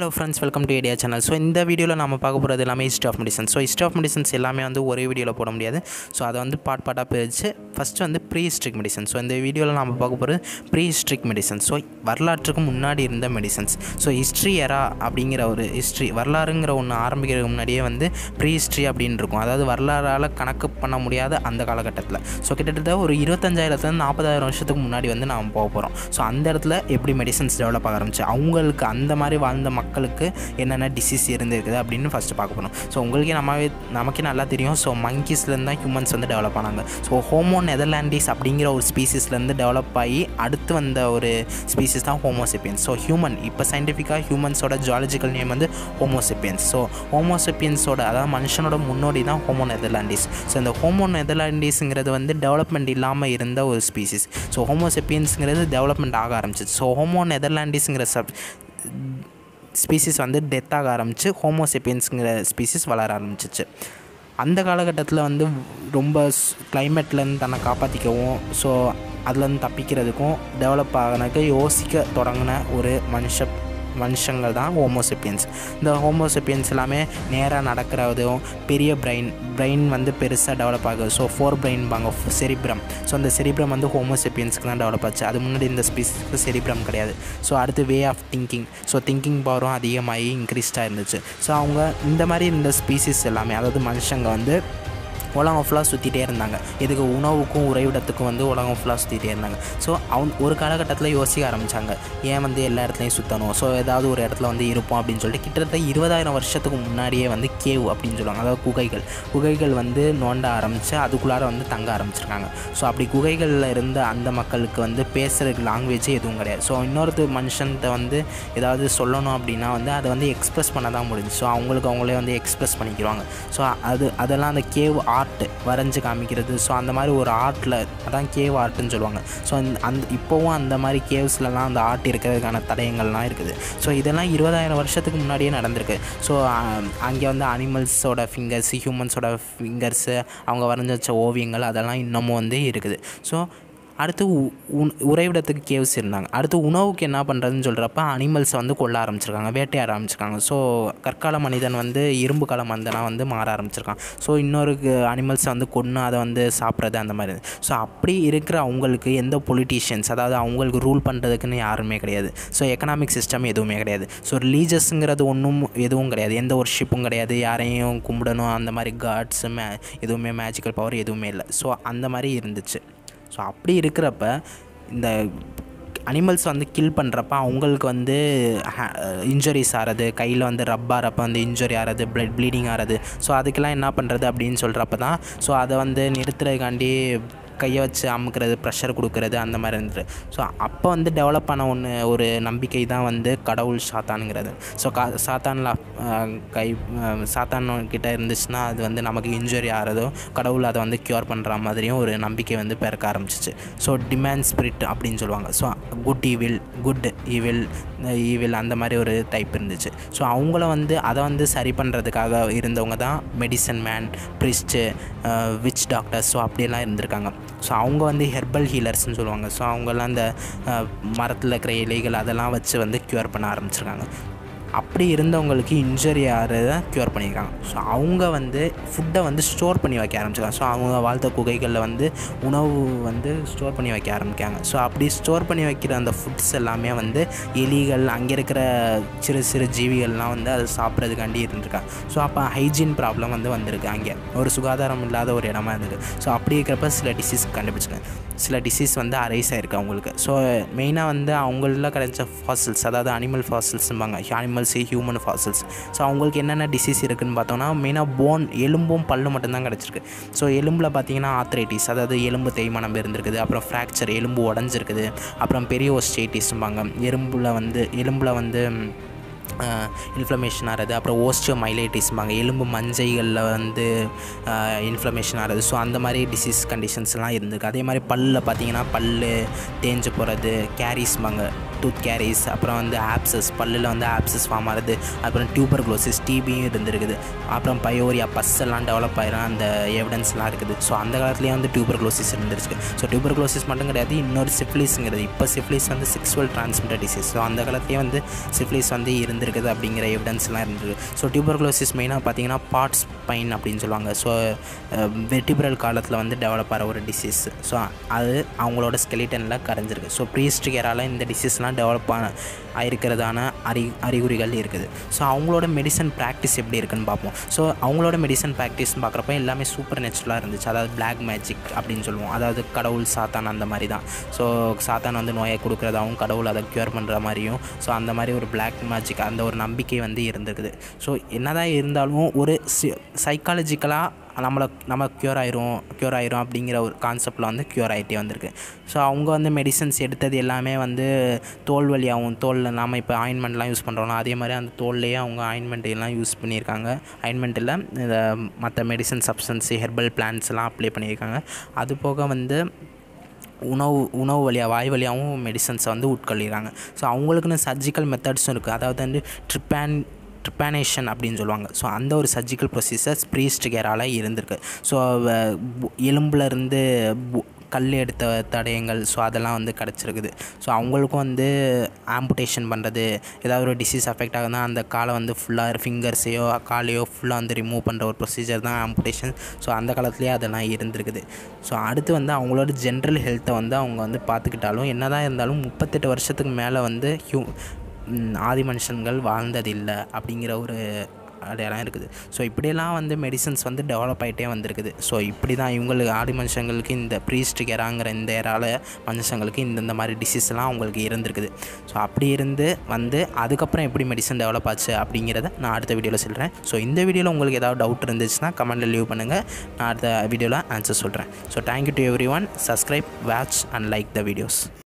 hello friends welcome to ஏடியா channel so இந்த வீடியோவில் நம்ம பார்க்க போகிறது எல்லாமே history of medicine so history of medicines எல்லாமே வந்து ஒரே வீடியோவில் போட முடியாது ஸோ அதை வந்து பார்ட் பார்ட்டாக பிரித்து ஃபஸ்ட்டு வந்து ப்ரீ ஹிஸ்ட்ரிக் மெடிசன் ஸோ இந்த வீடியோவில் நம்ம பார்க்க போகிறது ப்ரீ ஹிஸ்ட்ரிக் மெடிசன் ஸோ வரலாற்றுக்கு முன்னாடி இருந்த மெடிசன்ஸ் ஸோ ஹிஸ்ட்ரி எரா அப்படிங்கிற ஒரு ஹிஸ்ட்ரி வரலாறுங்கிற ஒன்று ஆரம்பிக்கிறதுக்கு முன்னாடியே வந்து ப்ரீ ஹிஸ்ட்ரி அப்படின்னு இருக்கும் அதாவது வரலாறால் கணக்கு பண்ண முடியாத அந்த காலகட்டத்தில் ஸோ கிட்டத்தட்ட ஒரு இருபத்தஞ்சாயிரத்துலேருந்து நாற்பதாயிரம் வருஷத்துக்கு முன்னாடி வந்து நாம் போக போகிறோம் ஸோ அந்த இடத்துல எப்படி மெடிசன்ஸ் டெவலப் ஆக ஆரம்பிச்சு அவங்களுக்கு அந்த மாதிரி வாழ்ந்த மக்களுக்கு என்னென்ன டிசீஸ் இருந்திருக்குது அப்படின்னு ஃபஸ்ட்டு பார்க்க போகிறோம் ஸோ உங்களுக்கே நம்மவே நமக்கே நல்லா தெரியும் ஸோ மங்கீஸ்லேருந்து தான் ஹியூமன்ஸ் வந்து டெவலப் ஆனாங்க ஸோ ஹோமோ நெதர்லாண்டிஸ் அப்படிங்கிற ஒரு ஸ்பீசிஸ்லேருந்து டெவலப் ஆகி அடுத்து வந்த ஒரு ஸ்பீசிஸ் தான் ஹோமோசிப்பியன்ஸ் ஸோ ஹியூமன் இப்போ சயின்டிஃபிக்காக ஹியூமன்ஸோட ஜுவாலஜிக்கல் நேம் வந்து ஹோமோசிப்பியன்ஸ் ஸோ ஹோமோசிப்பியன்ஸோட அதாவது மனுஷனோட முன்னோடி தான் ஹோமோ நெதர்லாண்டிஸ் ஸோ இந்த ஹோமோ நெதர்லாண்டிஸுங்கிறது வந்து டெவலப்மெண்ட் இல்லாமல் இருந்த ஒரு ஸ்பீசிஸ் ஸோ ஹோமோசிப்பியன்ஸுங்கிறது டெவலப்மெண்ட் ஆக ஆரம்பிச்சிச்சு ஸோ ஹோமோ நெதர்லாண்டிஸுங்கிற சப் ஸ்பீசிஸ் வந்து டெத் ஆக ஆரம்பிச்சு ஹோமோசெப்பியன்ஸுங்கிற ஸ்பீசிஸ் வளர ஆரம்பிச்சிச்சு அந்த காலகட்டத்தில் வந்து ரொம்ப கிளைமேட்லேருந்து தன்னை காப்பாற்றிக்கவும் ஸோ அதுலேருந்து தப்பிக்கிறதுக்கும் டெவலப் ஆகினக்கு யோசிக்க தொடங்கின ஒரு மனுஷ மனுஷங்கள் தான் ஹோமோசெப்பியன்ஸ் இந்த ஹோமோசெப்பியன்ஸ் எல்லாமே நேராக நடக்கிறதும் பெரிய பிரெயின் பிரெயின் வந்து பெருசாக டெவலப் ஆகுது ஸோ ஃபோர் பிரெயின்பாங்க செரிப்ரம் ஸோ அந்த செரிப்ரம் வந்து ஹோமோசெப்பியன்ஸ்க்கு தான் டெவலப் ஆச்சு அது முன்னாடி இந்த ஸ்பீஸ்க்கு செரிப்ரம் கிடையாது ஸோ அடுத்து way of thinking so thinking பவரும் அதிகமாகி இன்க்ரீஸ்டாக இருந்துச்சு ஸோ அவங்க இந்த மாதிரி இந்த ஸ்பீசிஸ் எல்லாமே அதாவது மனுஷங்க வந்து உலகம் ஃபுல்லாக சுற்றிட்டே இருந்தாங்க இதுக்கு உணவுக்கும் உறைவிடத்துக்கும் வந்து உலகம் ஃபுல்லாக சுற்றிட்டே இருந்தாங்க ஸோ அவங்க ஒரு காலகட்டத்தில் யோசிக்க ஆரம்பித்தாங்க ஏன் வந்து எல்லா இடத்துலையும் சுற்றணும் ஸோ ஏதாவது ஒரு இடத்துல வந்து இருப்போம் அப்படின்னு சொல்லிட்டு கிட்டத்தட்ட இருபதாயிரம் வருஷத்துக்கு முன்னாடியே வந்து கேவ் அப்படின்னு சொல்லுவாங்க அதாவது குகைகள் குகைகள் வந்து நோண்ட ஆரம்பித்து அதுக்குள்ளார வந்து தங்க ஆரம்பிச்சிருக்காங்க ஸோ அப்படி குகைகளில் இருந்த அந்த மக்களுக்கு வந்து பேசுகிறதுக்கு லாங்குவேஜ் எதுவும் கிடையாது ஸோ இன்னொருத்த மனுஷன்கிட்ட வந்து ஏதாவது சொல்லணும் அப்படின்னா வந்து அதை வந்து எக்ஸ்ப்ரெஸ் பண்ண தான் முடிஞ்சு ஸோ அவங்களுக்கு அவங்களே வந்து எக்ஸ்ப்ரெஸ் பண்ணிக்கிறாங்க ஸோ அது அதெல்லாம் அந்த கேவ் ஆர்ட் வரைஞ்சி காமிக்கிறது ஸோ அந்த மாதிரி ஒரு ஆர்ட்டில் அதான் கேவ் ஆர்ட்டுன்னு சொல்லுவாங்க ஸோ அந்த இப்போவும் அந்த மாதிரி கேவ்ஸ்லலாம் அந்த ஆர்ட் இருக்கிறதுக்கான தடயங்கள்லாம் இருக்குது ஸோ இதெல்லாம் இருபதாயிரம் வருஷத்துக்கு முன்னாடியே நடந்திருக்கு ஸோ அங்கே வந்து அனிமல்ஸோட ஃபிங்கர்ஸ் ஹியூமன்ஸோட ஃபிங்கர்ஸு அவங்க வரைஞ்சி வச்ச ஓவியங்கள் அதெல்லாம் இன்னமும் வந்து இருக்குது ஸோ அடுத்து உறைவிடத்துக்கு கேவ்ஸ் இருந்தாங்க அடுத்து உணவுக்கு என்ன பண்ணுறதுன்னு சொல்கிறப்ப அனிமல்ஸை வந்து கொல்ல ஆரம்பிச்சிருக்காங்க வேட்டையாட ஆரம்பிச்சிருக்காங்க ஸோ கற்கால மனிதன் வந்து இரும்பு கால மந்தனாக வந்து மாற ஆரம்பிச்சிருக்கான் ஸோ இன்னொரு அனிமல்ஸை வந்து கொன்று அதை வந்து சாப்பிட்றது அந்த மாதிரி ஸோ அப்படி இருக்கிற அவங்களுக்கு எந்த பொலிட்டீஷியன்ஸ் அதாவது அவங்களுக்கு ரூல் பண்ணுறதுக்குன்னு யாருமே கிடையாது ஸோ எக்கனாமிக் சிஸ்டம் எதுவுமே கிடையாது ஸோ ரிலீஜியஸுங்கிறது ஒன்றும் எதுவும் கிடையாது எந்த ஒர்ஷிப்பும் கிடையாது யாரையும் கும்பிடணும் அந்த மாதிரி காட்ஸு மே எதுவுமே மேஜிக்கல் பவர் எதுவுமே இல்லை ஸோ அந்த மாதிரி இருந்துச்சு ஸோ அப்படி இருக்கிறப்ப இந்த அனிமல்ஸ் வந்து கில் பண்ணுறப்ப அவங்களுக்கு வந்து இன்ஜுரிஸ் ஆகிறது கையில் வந்து ரப் ஆகிறப்ப வந்து இன்ஜுரி ஆகிறது பிளட் ப்ளீடிங் ஆகிறது ஸோ அதுக்கெல்லாம் என்ன பண்ணுறது அப்படின்னு சொல்கிறப்ப தான் ஸோ அதை வந்து நிறுத்துறதுக்காண்டி கையை வச்சு அமுக்கிறது ப்ரெஷர் கொடுக்கறது அந்த மாதிரி இருந்தது ஸோ அப்போ வந்து டெவலப் ஆன ஒன்று ஒரு நம்பிக்கை தான் வந்து கடவுள் சாத்தானுங்கிறது ஸோ கா சாத்தானில் கை சாத்தான் கிட்ட இருந்துச்சுன்னா அது வந்து நமக்கு இன்ஜுரி ஆகிறதோ கடவுள் அதை வந்து க்யூர் பண்ணுற மாதிரியும் ஒரு நம்பிக்கை வந்து பிறக்க ஆரம்பிச்சிச்சு ஸோ டிமாண்ட் ஸ்பிரிட் அப்படின்னு சொல்லுவாங்க so good evil good evil evil அந்த மாதிரி ஒரு டைப் இருந்துச்சு ஸோ அவங்கள வந்து அதை வந்து சரி பண்ணுறதுக்காக இருந்தவங்க தான் medicine man priest witch doctors so அப்படியெல்லாம் இருந்திருக்காங்க ஸோ அவங்க வந்து ஹெர்பல் ஹீலர்ஸ்னு சொல்லுவாங்க ஸோ அவங்கெல்லாம் அந்த மரத்தில் இருக்கிற இலைகள் அதெல்லாம் வச்சு வந்து க்யூர் பண்ண ஆரம்பிச்சிருக்காங்க அப்படி இருந்தவங்களுக்கு இன்ஜுரி ஆகிறத க்யூர் பண்ணியிருக்காங்க ஸோ அவங்க வந்து ஃபுட்டை வந்து ஸ்டோர் பண்ணி வைக்க ஆரம்பிச்சிருக்காங்க ஸோ அவங்க வாழ்த்த குகைகளில் வந்து உணவு வந்து ஸ்டோர் பண்ணி வைக்க ஆரம்பிக்காங்க ஸோ அப்படி ஸ்டோர் பண்ணி வைக்கிற அந்த ஃபுட்ஸ் எல்லாமே வந்து எலிகள் அங்கே இருக்கிற சிறு சிறு ஜீவிகள்லாம் வந்து அதை சாப்பிட்றதுக்காண்டி இருந்திருக்காங்க ஸோ அப்போ ஹைஜீன் ப்ராப்ளம் வந்து வந்திருக்கு அங்கே ஒரு சுகாதாரம் இல்லாத ஒரு இடமா இருந்தது ஸோ அப்படி இருக்கிறப்ப சில டிசீஸ் கண்டுபிடிச்சிருக்காங்க சில டிசீஸ் வந்து அரைஸ் ஆயிருக்கு அவங்களுக்கு ஸோ மெயினாக வந்து அவங்களில் கிடைச்ச ஃபாசில்ஸ் அதாவது அனிமல் ஃபாசில்ஸும்பாங்க அனிமல்ஸ் ஹியூமன் ஃபாசில்ஸ் ஸோ அவங்களுக்கு என்னென்ன டிசீஸ் இருக்குதுன்னு பார்த்தோம்னா மெயினாக போன் எலும்பும் பல்லு மட்டும்தான் கிடச்சிருக்கு ஸோ எலும்பில் பார்த்தீங்கன்னா ஆத்ரைட்டிஸ் அதாவது எலும்பு தேய்மானம் இருந்திருக்குது அப்புறம் ஃப்ராக்சர் எலும்பு உடஞ்சிருக்குது அப்புறம் பெரிய ஓஸ்டேட்டிஸ்பாங்க எலும்பில் வந்து எலும்பில் வந்து இன்ஃப்ளமேஷன் ஆகிறது அப்புறம் ஓஸ்டியோ மைலைட்டிஸ்பாங்க எலும்பு மஞ்சைகளில் வந்து இன்ஃப்ளமேஷன் ஆகிறது ஸோ அந்த மாதிரி டிசீஸ் கண்டிஷன்ஸ்லாம் இருந்திருக்கு அதே மாதிரி பல்லில் பார்த்தீங்கன்னா பல் தேஞ்சு போகிறது கேரிஸ்பாங்க டூத் கேரிஸ் அப்புறம் வந்து ஆப்சஸ் பல்லில் வந்து ஆப்சஸ் ஃபார்ம் ஆகுது அப்புறம் டியூபர் க்ளோசிஸ் டிபியும் இருந்திருக்குது அப்புறம் பயோரியா பஸ் எல்லாம் டெவலப் ஆயிரும் அந்த எவிடன்ஸ்லாம் இருக்குது ஸோ அந்த காலத்துலேயே வந்து டியூபர் க்ளோசிஸ் இருந்துருக்கு ஸோ டியூபர் க்ளோசிஸ் மட்டும் கிடையாது இன்னொரு சிஃப்லிஸுங்கிறது இப்போ சிஃப்லிஸ் வந்து செக்ஸுவல் டிரான்ஸ்மிட்டர் டிசீஸ் ஸோ அந்த காலத்துலேயே வந்து சிஃப்லிஸ் வந்து இருந்திருக்குது அப்படிங்கிற எவிடன்ஸ்லாம் இருந்திருக்கு ஸோ டியூபர் க்ளோசிஸ் மெயினாக பார்த்தீங்கன்னா பார்ட்ஸ் பைன் அப்படின்னு சொல்லுவாங்க ஸோ வெர்டிபிரல் காலத்தில் வந்து டெவலப் ஆகிற ஒரு டிசீஸ் ஸோ அது அவங்களோட ஸ்கெலிட்டனில் கரைஞ்சிருக்கு ஸோ ப்ரீஸ்ட் கேரால் இந்த டிசீஸ்லாம் டெவலப் ஆன ஆயிருக்கிறதான அறி அறிகுறிகள் இருக்குது ஸோ அவங்களோட மெடிசன் ப்ராக்டிஸ் எப்படி இருக்குன்னு பார்ப்போம் ஸோ அவங்களோட மெடிசன் ப்ராக்டிஸ்னு பார்க்குறப்ப எல்லாமே சூப்பர் நேச்சுரலாக இருந்துச்சு அதாவது பிளாக் மேஜிக் அப்படின்னு சொல்லுவோம் அதாவது கடவுள் சாத்தான் அந்த மாதிரி தான் ஸோ சாத்தான் வந்து நோயை கொடுக்குறதாகவும் கடவுள் அதை க்யூர் பண்ணுற மாதிரியும் ஸோ அந்த மாதிரி ஒரு பிளாக் மேஜிக் அந்த ஒரு நம்பிக்கை வந்து இருந்திருக்குது ஸோ என்னதான் இருந்தாலும் ஒரு சைக்காலஜிக்கலாக நம்மளை நம்ம க்யூர் ஆயிரும் க்யூர் ஆயிரும் அப்படிங்கிற ஒரு கான்செப்டில் வந்து க்யூர் ஆகிட்டே வந்திருக்கு ஸோ அவங்க வந்து மெடிசன்ஸ் எடுத்தது எல்லாமே வந்து தோல் வழியாகவும் தோலில் நாம் இப்போ ஆயின்மெண்ட்லாம் யூஸ் பண்ணுறோம்ல அதே மாதிரி அந்த தோல்லையே அவங்க ஆயின்மெண்ட் எல்லாம் யூஸ் பண்ணியிருக்காங்க ஆயின்மெண்ட்டில் இந்த மற்ற மெடிசன் சப்ஸ்டன்ஸ் ஹெர்பல் பிளான்ஸ் எல்லாம் அப்ளை பண்ணியிருக்காங்க அது போக வந்து உணவு உணவு வழியாக வாய் வழியாகவும் மெடிசன்ஸை வந்து உட்கொள்ளிடுறாங்க ஸோ அவங்களுக்குன்னு சர்ஜிக்கல் மெத்தட்ஸும் இருக்குது அதாவது வந்து ட்ரிப்பான் ட்ரிப்பானேஷன் அப்படின்னு சொல்லுவாங்க ஸோ அந்த ஒரு சர்ஜிக்கல் ப்ரொசீசர்ஸ் ப்ரீஸ்ட் கேரால் இருந்திருக்கு ஸோ எலும்புலேருந்து கல் எடுத்த தடயங்கள் ஸோ அதெல்லாம் வந்து கிடச்சிருக்குது ஸோ அவங்களுக்கும் வந்து ஆம்புடேஷன் பண்ணுறது ஏதாவது ஒரு டிசீஸ் அஃபெக்ட் ஆகுதுன்னா அந்த காலை வந்து ஃபுல்லாக ஃபிங்கர்ஸையோ காலையோ ஃபுல்லாக வந்து ரிமூவ் பண்ணுற ஒரு ப்ரொசீஜர் தான் ஆம்புடேஷன் ஸோ அந்த காலத்துலேயே அதெல்லாம் இருந்திருக்குது ஸோ அடுத்து வந்து அவங்களோட ஜென்ரல் ஹெல்த்தை வந்து அவங்க வந்து பார்த்துக்கிட்டாலும் என்ன தான் இருந்தாலும் முப்பத்தெட்டு வருஷத்துக்கு மேலே வந்து ஹியூ ஆதி மனுஷன்கள் வாழ்ந்ததில்லை அப்படிங்கிற ஒரு அடையாளம் இருக்குது ஸோ இப்படியெல்லாம் வந்து மெடிசன்ஸ் வந்து டெவலப் ஆகிட்டே வந்திருக்குது ஸோ இப்படி தான் இவங்களுக்கு ஆடி மனுஷங்களுக்கு இந்த ப்ரீஸ்ட் கெராங்கிற இந்த ஏரால மனுஷங்களுக்கு இந்தந்த மாதிரி டிசீஸ்லாம் அவங்களுக்கு இருந்திருக்குது ஸோ அப்படி இருந்து வந்து அதுக்கப்புறம் எப்படி மெடிசன் டெவலப் ஆச்சு அப்படிங்கிறத நான் அடுத்த வீடியோவில் சொல்கிறேன் ஸோ இந்த வீடியோவில் உங்களுக்கு ஏதாவது டவுட் இருந்துச்சுன்னா கமெண்ட்டில் லீவ் பண்ணுங்கள் நான் அடுத்த வீடியோவில் ஆன்சர் சொல்கிறேன் so thank you to everyone subscribe watch and like the videos